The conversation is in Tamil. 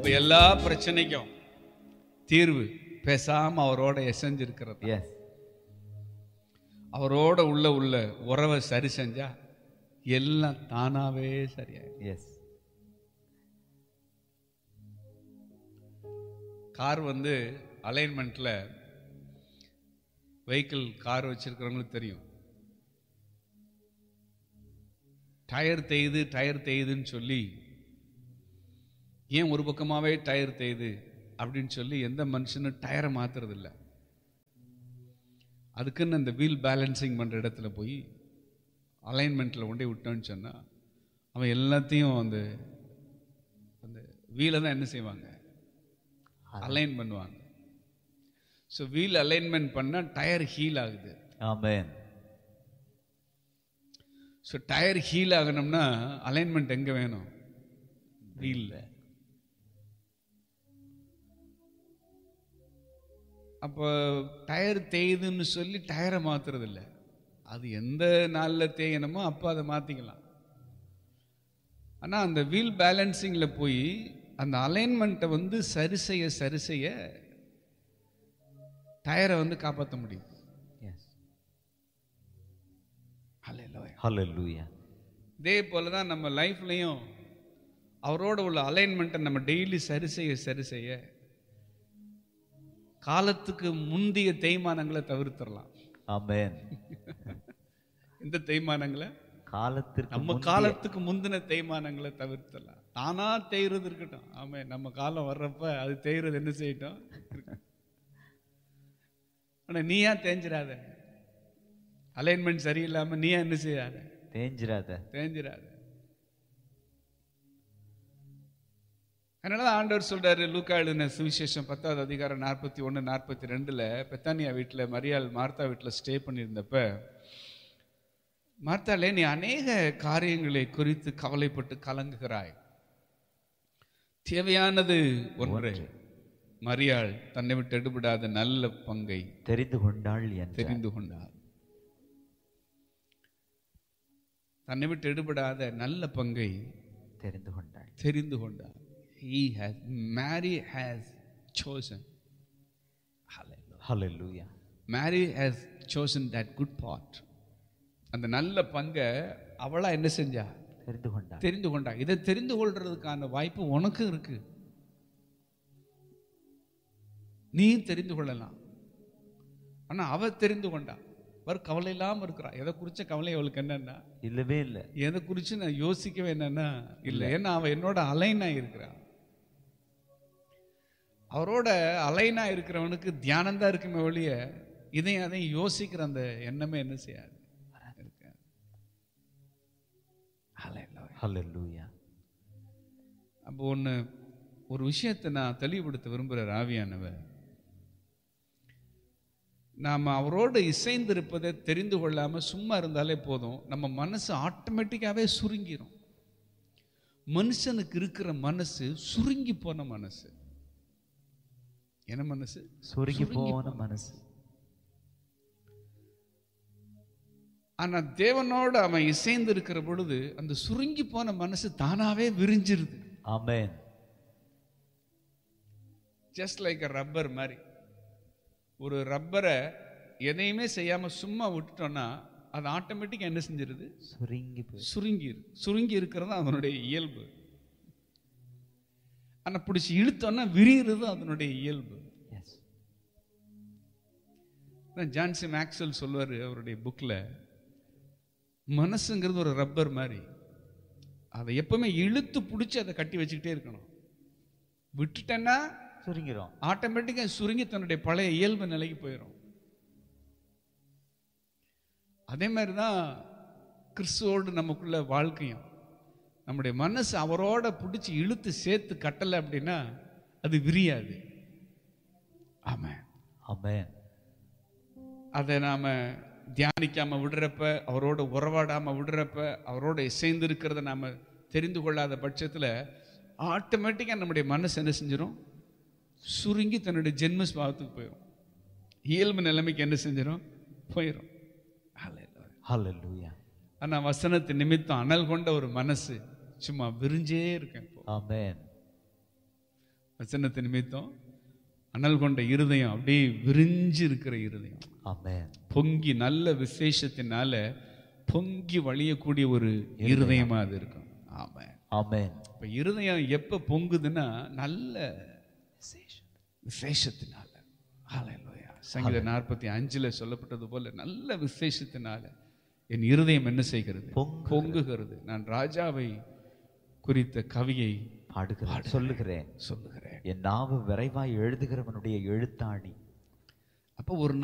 இப்ப எல்லா பிரச்சனைக்கும் தீர்வு பேசாம அவரோட எசைஞ்சிருக்கிறது எஸ் அவரோட உள்ள உள்ள உறவை சரி செஞ்சா எல்லாம் தானாவே சரியாயிடும் எஸ் கார் வந்து அலைன்மெண்ட்ல வெஹிக்கிள் கார் வச்சிருக்கிறவங்களுக்கு தெரியும் டயர் தேயுது டயர் தேயுதுன்னு சொல்லி ஏன் ஒரு பக்கமாவே டயர் தேயுது அப்படின்னு சொல்லி எந்த மனுஷனும் டயரை மாத்துறது இல்ல அதுக்குன்னு அந்த வீல் பேலன்சிங் பண்ற இடத்துல போய் அலைன்மெண்ட்ல கொண்டே விட்டோன்னு சொன்னா அவன் எல்லாத்தையும் அந்த அந்த வீலை தான் என்ன செய்வாங்க அலைன் பண்ணுவாங்க ஸோ வீல் அலைன்மெண்ட் பண்ணால் டயர் ஹீல் ஆகுது ஆமென் ஸோ டயர் ஹீல் ஆகணும்னா அலைன்மெண்ட் எங்கே வேணும் வீலில் அப்போ டயர் தேயுதுன்னு சொல்லி டயரை மாத்துறது இல்ல அது எந்த நாளில் தேயணுமோ அப்போ அதை மாற்றிக்கலாம் ஆனால் அந்த வீல் பேலன்சிங்கில் போய் அந்த அலைன்மெண்ட்டை வந்து சரி செய்ய சரி செய்ய டயரை வந்து காப்பாற்ற முடியும் எஸ் Hallelujah. ஹalleluya இதே போல தான் நம்ம லைஃப்லையும் அவரோட உள்ள அலைன்மெண்ட்டை நம்ம டெய்லி சரி செய்ய சரி செய்ய காலத்துக்கு முந்தைய தேய்மானங்களை தவிர்த்திடலாம் ஆமென் இந்த தேய்மானங்களை காலத்திற்கு நம்ம முந்தைய- காலத்துக்கு முந்தின தேய்மானங்களை தவிர்த்திடலாம் தானா தேய்றது இருக்கட்டும் ஆமே நம்ம காலம் வர்றப்ப அது தேய்றது என்ன செய்யட்டும் இருக்கட்டும். ஆனா நீயா தேஞ்சிராத அலைன்மெண்ட் சரியில்லாம நீயா என்ன செய்யாத தேஞ்சிராத தேஞ்சிராத அதனால ஆண்டவர் சொல்றாரு லூக்கா எழுதின சுவிசேஷம் பத்தாவது அதிகாரம் நாற்பத்தி ஒன்று நாற்பத்தி ரெண்டுல பெத்தானியா வீட்டில் மரியாள் மார்த்தா வீட்டில் ஸ்டே பண்ணியிருந்தப்ப மார்த்தாலே நீ அநேக காரியங்களை குறித்து கவலைப்பட்டு கலங்குகிறாய் தேவையானது ஒன்று மரியாள் தன்னை விட்டு எடுபடாத நல்ல பங்கை தெரிந்து கொண்டாள் என்று தெரிந்து கொண்டார் தன்னை விட்டு எடுபடாத நல்ல பங்கை தெரிந்து கொண்டாள் தெரிந்து கொண்டார் he has mary has chosen Hallelujah. Hallelujah mary has chosen that good part அந்த நல்ல பங்கை அவளா என்ன செஞ்சா தெரிந்து கொண்டாள் தெரிந்து கொண்டா இதை தெரிந்து கொள்றதுக்கான வாய்ப்பு உனக்கும் இருக்கு நீ தெரிந்து கொள்ளலாம் ஆனா அவ தெரிந்து கொண்டா அவர் கவலை இல்லாம இருக்கிறா எதை குறிச்ச கவலை அவளுக்கு என்னன்னா இல்லவே இல்ல எதை குறித்து நான் யோசிக்கவே என்னன்னா இல்லை ஏன்னா அவன் என்னோட அலைனா இருக்கிறான் அவரோட அலைனா இருக்கிறவனுக்கு தியானம் தான் இருக்குமே ஒழிய இதையும் அதையும் யோசிக்கிற அந்த எண்ணமே என்ன செய்யாது இருக்காது. Hallelujah. ஹalleluya அப்போ ஒன்று ஒரு விஷயத்தை நான் தெளிவுபடுத்த விரும்புகிற ஆவியானவர் நாம் அவரோடு இசைந்திருப்பதை தெரிந்து கொள்ளாமல் சும்மா இருந்தாலே போதும் நம்ம மனசு ஆட்டோமேட்டிக்காகவே சுருங்கிரும் மனுஷனுக்கு இருக்கிற மனசு சுருங்கி போன மனசு என்ன மனசு சுருங்கி போன மனசு ஆனா தேவனோடு அவன் இசைந்து இருக்கிற பொழுது அந்த சுருங்கி போன மனசு தானாவே விரிஞ்சிருது amen just like a rubber மாதிரி ஒரு ரப்பரை எதையுமே செய்யாம சும்மா விட்டுட்டோம்னா அது ஆட்டோமேட்டிக்காக என்ன செஞ்சிருது சுருங்கி போய் சுருங்கிரு சுருங்கி இருக்கிறது அதனுடைய இயல்பு ஆனா பிடிச்சி இழுத்தோன்னா விரிகிறது அதனுடைய இயல்பு எஸ் அதான் ஜான்சி மேக்ஸ்வெல் சொல்லுவார் அவருடைய புக்கில் மனசுங்கிறது ஒரு ரப்பர் மாதிரி அதை எப்பவுமே இழுத்து பிடிச்சி அதை கட்டி வச்சுக்கிட்டே இருக்கணும் விட்டுட்டேன்னா சுருங்கிறோம் ஆட்டோமேட்டிக்காக சுருங்கி தன்னுடைய பழைய இயல்பு நிலைக்கு போயிடும் அதே மாதிரி தான் கிறிஸ்துவோடு நமக்குள்ள வாழ்க்கையும் நம்முடைய மனசு அவரோட பிடிச்சி இழுத்து சேர்த்து கட்டலை அப்படின்னா அது விரியாது ஆமாம் ஆமென் அதை நாம் தியானிக்காம விடுறப்ப அவரோட உறவாடாம விடுறப்ப அவரோட இசைந்து இருக்கிறத நாம் தெரிந்து கொள்ளாத பட்சத்தில் ஆட்டோமேட்டிக்காக நம்முடைய மனசு என்ன செஞ்சிடும் சுருங்கி தன்னுடைய ஜென்ம ஸ்பாவத்துக்கு போயிடும் இயல்பு நிலைமைக்கு என்ன செஞ்சிடும் போயிடும் ஹalleluya ஆனா வசனத்து நிமித்தம் அனல் கொண்ட ஒரு மனசு சும்மா விரிஞ்சே இருக்கேன் இப்போ ஆமென் வசனத்தை நிமித்தம் அனல் கொண்ட இருதயம் அப்படியே விரிஞ்சு இருக்கிற இருதயம் ஆமென் பொங்கி நல்ல விசேஷத்தினால பொங்கி வழியக்கூடிய ஒரு இருதயமா அது இருக்கும் ஆமா ஆமென் இப்ப இருதயம் எப்ப பொங்குதுன்னா நல்ல விசேஷத்தினால ஹalleluya சங்கீத நாற்பத்தி அஞ்சுல சொல்லப்பட்டது போல நல்ல விசேஷத்தினால என் இருதயம் என்ன செய்கிறது பொங்குகிறது. பொங்குகிறது நான் ராஜாவை குறித்த கவியை பாடுகிறேன் சொல்லுகிறேன் சொல்லுகிறேன் என் நாவு விரைவாய் எழுதுகிறவனுடைய எழுத்தாணி அப்போ ஒரு